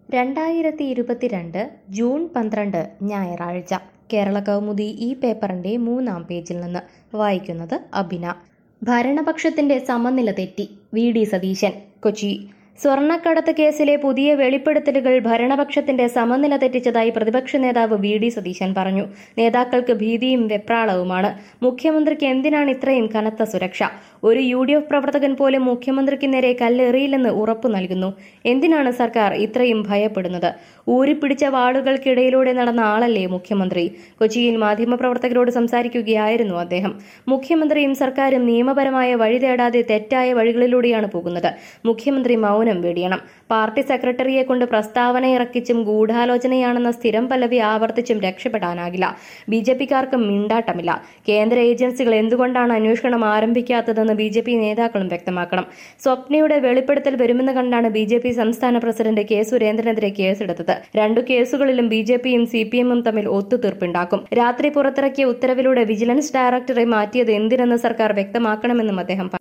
രണ്ടായിരത്തി ഇരുപത്തിരണ്ട് ജൂൺ പന്ത്രണ്ട് ഞായറാഴ്ച കേരള കൗമുദി ഈ പേപ്പറിന്റെ മൂന്നാം പേജിൽ നിന്ന് വായിക്കുന്നത് അഭിന ഭരണപക്ഷത്തിന്റെ സമനില തെറ്റി വി ഡി സതീശൻ കൊച്ചി സ്വർണ്ണക്കടത്ത് കേസിലെ പുതിയ വെളിപ്പെടുത്തലുകൾ ഭരണപക്ഷത്തിന്റെ സമനില തെറ്റിച്ചതായി പ്രതിപക്ഷ നേതാവ് വി ഡി സതീശൻ പറഞ്ഞു നേതാക്കൾക്ക് ഭീതിയും വെപ്രാളവുമാണ് മുഖ്യമന്ത്രിക്ക് എന്തിനാണ് ഇത്രയും കനത്ത സുരക്ഷ ഒരു യു ഡി എഫ് പ്രവർത്തകൻ പോലും മുഖ്യമന്ത്രിക്ക് നേരെ കല്ലെറിയില്ലെന്ന് ഉറപ്പു നൽകുന്നു എന്തിനാണ് സർക്കാർ ഇത്രയും ഭയപ്പെടുന്നത് ഊരിപ്പിടിച്ച വാളുകൾക്കിടയിലൂടെ നടന്ന ആളല്ലേ മുഖ്യമന്ത്രി കൊച്ചിയിൽ മാധ്യമപ്രവർത്തകരോട് സംസാരിക്കുകയായിരുന്നു അദ്ദേഹം മുഖ്യമന്ത്രിയും സർക്കാരും നിയമപരമായ വഴി തേടാതെ തെറ്റായ വഴികളിലൂടെയാണ് പോകുന്നത് മുഖ്യമന്ത്രി മൗനം വെടിയണം പാർട്ടി സെക്രട്ടറിയെ കൊണ്ട് പ്രസ്താവന ഇറക്കിച്ചും ഗൂഢാലോചനയാണെന്ന സ്ഥിരം പല്ലവി ആവർത്തിച്ചും രക്ഷപ്പെടാനാകില്ല ബി ജെ പിക്കാർക്കും മിണ്ടാട്ടമില്ല കേന്ദ്ര ഏജൻസികൾ എന്തുകൊണ്ടാണ് അന്വേഷണം ആരംഭിക്കാത്തതെന്ന് ബി ജെ പി നേതാക്കളും വ്യക്തമാക്കണം സ്വപ്നയുടെ വെളിപ്പെടുത്തൽ വരുമെന്ന് കണ്ടാണ് ബി ജെ പി സംസ്ഥാന പ്രസിഡന്റ് കെ സുരേന്ദ്രനെതിരെ കേസെടുത്തത് രണ്ടു കേസുകളിലും ബി ജെ പിയും സി പി എമ്മും തമ്മിൽ ഒത്തുതീർപ്പുണ്ടാക്കും രാത്രി പുറത്തിറക്കിയ ഉത്തരവിലൂടെ വിജിലൻസ് ഡയറക്ടറെ മാറ്റിയത് എന്തിനെന്ന് സർക്കാർ വ്യക്തമാക്കണമെന്നും അദ്ദേഹം പറഞ്ഞു